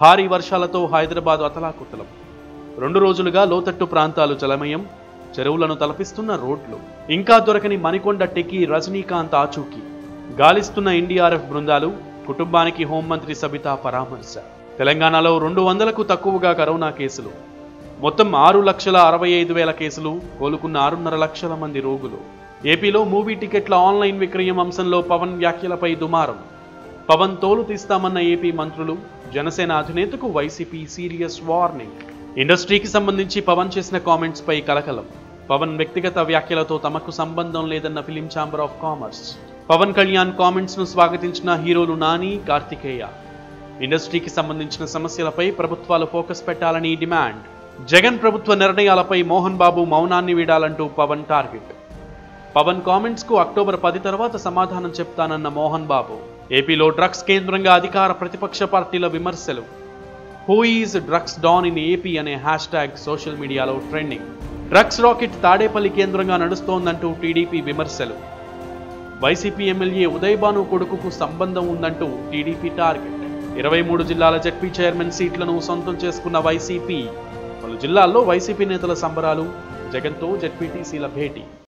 భారీ వర్షాలతో హైదరాబాద్ అతలాకుతలం రెండు రోజులుగా లోతట్టు ప్రాంతాలు జలమయం చెరువులను తలపిస్తున్న రోడ్లు ఇంకా దొరకని మణికొండ టెకి రజనీకాంత్ ఆచూకీ గాలిస్తున్న ఎన్డీఆర్ఎఫ్ బృందాలు కుటుంబానికి హోంమంత్రి సబితా పరామర్శ తెలంగాణలో రెండు వందలకు తక్కువగా కరోనా కేసులు మొత్తం ఆరు లక్షల అరవై ఐదు వేల కేసులు కోలుకున్న ఆరున్నర లక్షల మంది రోగులు ఏపీలో మూవీ టికెట్ల ఆన్లైన్ విక్రయం అంశంలో పవన్ వ్యాఖ్యలపై దుమారం పవన్ తోలు తీస్తామన్న ఏపీ మంత్రులు జనసేన అధినేతకు వైసీపీ సీరియస్ వార్నింగ్ ఇండస్ట్రీకి సంబంధించి పవన్ చేసిన కామెంట్స్ పై కలకలం పవన్ వ్యక్తిగత వ్యాఖ్యలతో తమకు సంబంధం లేదన్న film chamber of commerce Pawan Kalyan comments ను స్వాగతించిన హీరోలు నాని కార్తికేయ ఇండస్ట్రీకి సంబంధించిన సమస్యలపై ప్రభుత్వాలు ఫోకస్ పెట్టాలని డిమాండ్ జగన్ ప్రభుత్వ నిర్ణయాలపై మోహన్ బాబు మౌనాన్ని వీడాలంటూ పవన్ టార్గెట్ పవన్ కామెంట్స్ కు అక్టోబర్ పది తర్వాత సమాధానం చెప్తానన్న మోహన్ బాబు ఏపీలో డ్రగ్స్ కేంద్రంగా అధికార ప్రతిపక్ష పార్టీల విమర్శలు who is drugs don in AP అనే హ్యాష్ ట్యాగ్ సోషల్ మీడియాలో ట్రెండింగ్ డ్రగ్స్ రాకెట్ తాడేపల్లి కేంద్రంగా నడుస్తోందంటూ టీడీపీ విమర్శలు వైసీపీ ఎమ్మెల్యే ఉదయభాను కొడుకుకు సంబంధం ఉందంటూ టీడీపీ టార్గెట్ ఇరవై మూడు జిల్లాల జడ్పీ చైర్మన్ సీట్లను సొంతం చేసుకున్న వైసీపీ పలు జిల్లాల్లో వైసీపీ నేతల సంబరాలు జగన్తో జడ్పీటీసీల భేటీ